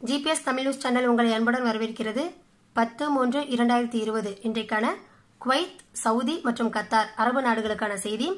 GPS Tamil news channel உங்களை அன்புடன் வரவேற்கிறது பத்து மூன்று இரண்டாயிரத்தி இருபது இன்றைக்கான குவைத் சவுதி மற்றும் கத்தார் அரபு நாடுகளுக்கான செய்தி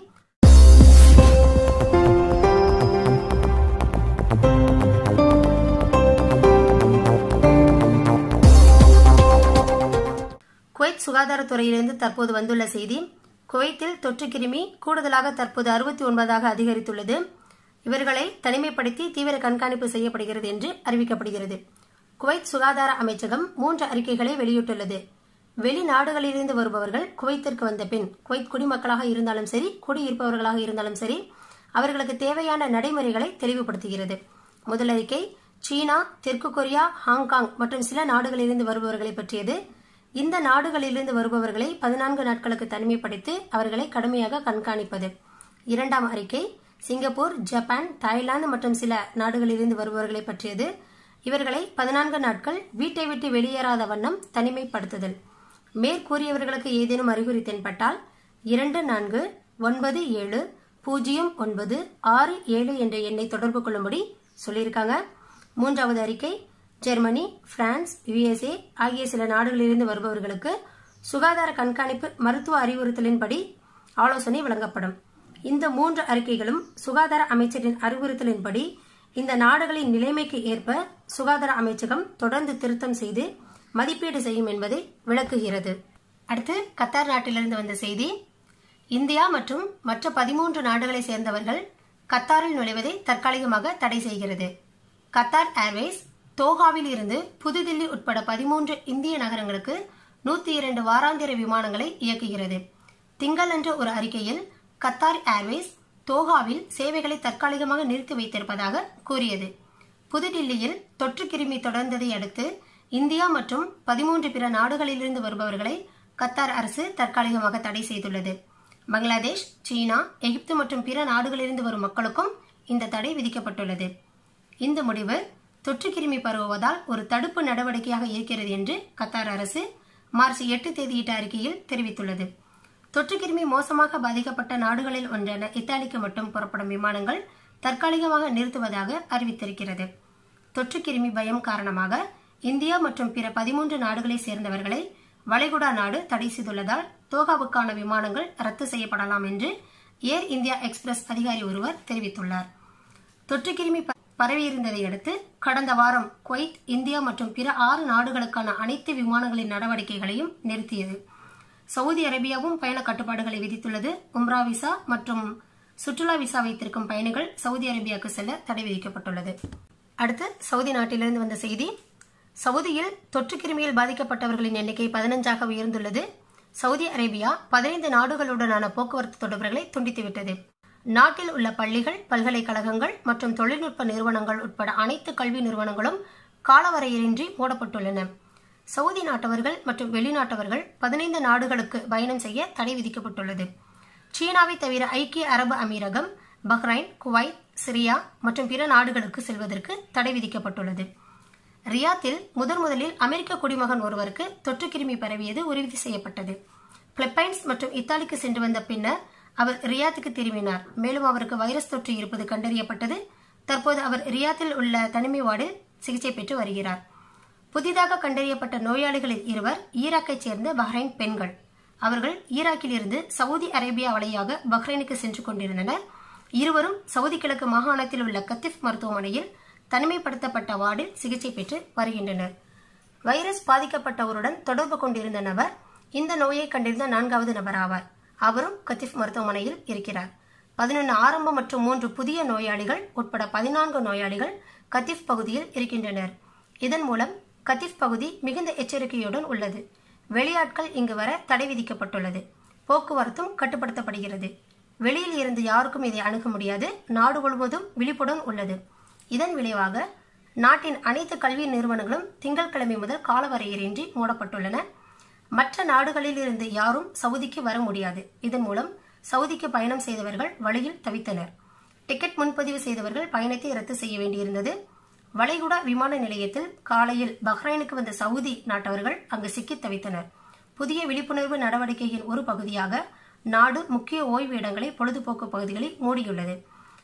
குவைத் சுகாதாரத்துறையிலிருந்து தற்போது வந்துள்ள செய்தி குவைத்தில் தொற்று கிருமி கூடுதலாக தற்போது அறுபத்தி ஒன்பதாக அதிகரித்துள்ளது இவர்களை தனிமைப்படுத்தி தீவிர கண்காணிப்பு செய்யப்படுகிறது என்று அறிவிக்கப்படுகிறது குவைத் சுகாதார அமைச்சகம் மூன்று அறிக்கைகளை வெளியிட்டுள்ளது வெளிநாடுகளிலிருந்து வருபவர்கள் குவைத்திற்கு வந்த பின் குவைத் குடிமக்களாக இருந்தாலும் சரி குடியிருப்பவர்களாக இருந்தாலும் சரி அவர்களுக்கு தேவையான நடைமுறைகளை தெளிவுபடுத்துகிறது முதல் அறிக்கை சீனா தெற்கு கொரியா ஹாங்காங் மற்றும் சில நாடுகளிலிருந்து வருபவர்களை பற்றியது இந்த நாடுகளிலிருந்து வருபவர்களை பதினான்கு நாட்களுக்கு தனிமைப்படுத்தி அவர்களை கடுமையாக கண்காணிப்பது இரண்டாம் அறிக்கை சிங்கப்பூர் ஜப்பான் தாய்லாந்து மற்றும் சில நாடுகளிலிருந்து வருபவர்களை பற்றியது இவர்களை பதினான்கு நாட்கள் வீட்டை விட்டு வெளியேறாத வண்ணம் தனிமைப்படுத்துதல் மேற்கூறியவர்களுக்கு ஏதேனும் அறிகுறி தென்பட்டால் இரண்டு நான்கு ஒன்பது ஏழு பூஜ்ஜியம் ஒன்பது ஆறு ஏழு என்ற எண்ணை தொடர்பு கொள்ளும்படி சொல்லியிருக்காங்க மூன்றாவது அறிக்கை ஜெர்மனி பிரான்ஸ் யுஎஸ்ஏ ஆகிய சில நாடுகளிலிருந்து வருபவர்களுக்கு சுகாதார கண்காணிப்பு மருத்துவ அறிவுறுத்தலின்படி ஆலோசனை வழங்கப்படும் இந்த மூன்று அறிக்கைகளும் சுகாதார அமைச்சரின் அறிவுறுத்தலின்படி இந்த நாடுகளின் நிலைமைக்கு ஏற்ப சுகாதார அமைச்சகம் தொடர்ந்து திருத்தம் செய்து மதிப்பீடு செய்யும் என்பதை விளக்குகிறது அடுத்து கத்தார் நாட்டிலிருந்து வந்த செய்தி இந்தியா மற்றும் மற்ற பதிமூன்று நாடுகளை சேர்ந்தவர்கள் கத்தாரில் நுழைவதை தற்காலிகமாக தடை செய்கிறது கத்தார் ஏர்வேஸ் தோஹாவில் இருந்து புதுதில்லி உட்பட பதிமூன்று இந்திய நகரங்களுக்கு நூத்தி இரண்டு வாராந்திர விமானங்களை இயக்குகிறது திங்களன்று ஒரு அறிக்கையில் கத்தார் ஏர்வேஸ் தோஹாவில் சேவைகளை தற்காலிகமாக நிறுத்தி வைத்திருப்பதாக கூறியது புதுடில்லியில் தொற்று கிருமி தொடர்ந்ததை அடுத்து இந்தியா மற்றும் பதிமூன்று பிற நாடுகளிலிருந்து வருபவர்களை கத்தார் அரசு தற்காலிகமாக தடை செய்துள்ளது பங்களாதேஷ் சீனா எகிப்து மற்றும் பிற நாடுகளிலிருந்து வரும் மக்களுக்கும் இந்த தடை விதிக்கப்பட்டுள்ளது இந்த முடிவு தொற்று கிருமி பரவுவதால் ஒரு தடுப்பு நடவடிக்கையாக இருக்கிறது என்று கத்தார் அரசு மார்ச் எட்டு தேதியிட்ட அறிக்கையில் தெரிவித்துள்ளது தொற்று கிருமி மோசமாக பாதிக்கப்பட்ட நாடுகளில் ஒன்றான இத்தாலிக்கு மட்டும் புறப்படும் விமானங்கள் தற்காலிகமாக நிறுத்துவதாக அறிவித்திருக்கிறது தொற்று கிருமி பயம் காரணமாக இந்தியா மற்றும் பிற பதிமூன்று நாடுகளை சேர்ந்தவர்களை வளைகுடா நாடு தடை செய்துள்ளதால் தோகாவுக்கான விமானங்கள் ரத்து செய்யப்படலாம் என்று ஏர் இந்தியா எக்ஸ்பிரஸ் அதிகாரி ஒருவர் தெரிவித்துள்ளார் தொற்று கிருமி பரவியிருந்ததை அடுத்து கடந்த வாரம் குவைத் இந்தியா மற்றும் பிற ஆறு நாடுகளுக்கான அனைத்து விமானங்களின் நடவடிக்கைகளையும் நிறுத்தியது சவுதி அரேபியாவும் பயண கட்டுப்பாடுகளை விதித்துள்ளது உம்ரா விசா மற்றும் சுற்றுலா விசா வைத்திருக்கும் பயணிகள் சவுதி அரேபியாவுக்கு செல்ல தடை விதிக்கப்பட்டுள்ளது அடுத்து சவுதி நாட்டிலிருந்து வந்த செய்தி சவுதியில் தொற்று கிருமியில் பாதிக்கப்பட்டவர்களின் எண்ணிக்கை பதினஞ்சாக உயர்ந்துள்ளது சவுதி அரேபியா பதினைந்து நாடுகளுடனான போக்குவரத்து தொடர்புகளை துண்டித்துவிட்டது நாட்டில் உள்ள பள்ளிகள் பல்கலைக்கழகங்கள் மற்றும் தொழில்நுட்ப நிறுவனங்கள் உட்பட அனைத்து கல்வி நிறுவனங்களும் காலவரையின்றி மூடப்பட்டுள்ளன சவுதி நாட்டவர்கள் மற்றும் வெளிநாட்டவர்கள் பதினைந்து நாடுகளுக்கு பயணம் செய்ய தடை விதிக்கப்பட்டுள்ளது சீனாவை தவிர ஐக்கிய அரபு அமீரகம் பஹ்ரைன் குவைத் சிரியா மற்றும் பிற நாடுகளுக்கு செல்வதற்கு தடை விதிக்கப்பட்டுள்ளது ரியாத்தில் முதன் முதலில் அமெரிக்க குடிமகன் ஒருவருக்கு தொற்று கிருமி பரவியது உறுதி செய்யப்பட்டது பிலிப்பைன்ஸ் மற்றும் இத்தாலிக்கு சென்று வந்த பின்னர் அவர் ரியாத்துக்கு திரும்பினார் மேலும் அவருக்கு வைரஸ் தொற்று இருப்பது கண்டறியப்பட்டது தற்போது அவர் ரியாத்தில் உள்ள தனிமை வார்டில் சிகிச்சை பெற்று வருகிறார் புதிதாக கண்டறியப்பட்ட நோயாளிகளில் இருவர் ஈராக்கைச் சேர்ந்த பஹ்ரைன் பெண்கள் அவர்கள் ஈராக்கில் இருந்து சவுதி அரேபியா வழியாக பஹ்ரைனுக்கு சென்று கொண்டிருந்தனர் இருவரும் சவுதி கிழக்கு மாகாணத்தில் உள்ள கத்திப் மருத்துவமனையில் தனிமைப்படுத்தப்பட்ட வார்டில் சிகிச்சை பெற்று வருகின்றனர் வைரஸ் பாதிக்கப்பட்டவருடன் தொடர்பு கொண்டிருந்த நபர் இந்த நோயை கண்டிருந்த நான்காவது நபர் ஆவார் அவரும் கத்திப் மருத்துவமனையில் இருக்கிறார் பதினொன்று ஆரம்ப மற்றும் மூன்று புதிய நோயாளிகள் உட்பட பதினான்கு நோயாளிகள் கத்திப் பகுதியில் இருக்கின்றனர் இதன் மூலம் கத்திப் பகுதி மிகுந்த எச்சரிக்கையுடன் உள்ளது வெளியாட்கள் இங்கு வர தடை விதிக்கப்பட்டுள்ளது போக்குவரத்தும் கட்டுப்படுத்தப்படுகிறது வெளியில் இருந்து யாருக்கும் இதை அணுக முடியாது நாடு முழுவதும் விழிப்புடன் உள்ளது இதன் விளைவாக நாட்டின் அனைத்து கல்வி நிறுவனங்களும் திங்கட்கிழமை முதல் காலவரையறையின்றி மூடப்பட்டுள்ளன மற்ற நாடுகளில் இருந்து யாரும் சவுதிக்கு வர முடியாது இதன் மூலம் சவுதிக்கு பயணம் செய்தவர்கள் வழியில் தவித்தனர் டிக்கெட் முன்பதிவு செய்தவர்கள் பயணத்தை ரத்து செய்ய வேண்டியிருந்தது வளைகுடா விமான நிலையத்தில் காலையில் பஹ்ரைனுக்கு வந்த சவுதி நாட்டவர்கள் அங்கு சிக்கி தவித்தனர் புதிய விழிப்புணர்வு நடவடிக்கையின் ஒரு பகுதியாக நாடு முக்கிய ஓய்வு இடங்களை பொழுதுபோக்கு பகுதிகளை மூடியுள்ளது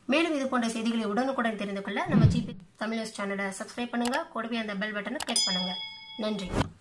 மேலும் இது போன்ற செய்திகளை உடனுக்குடன் தெரிந்து கொள்ள நம்ம ஜிபி தமிழ் நியூஸ் சேனலை சப்ஸ்கிரைப் பண்ணுங்க கூடவே அந்த பெல் பட்டனை கிளிக் பண்ணுங்க நன்றி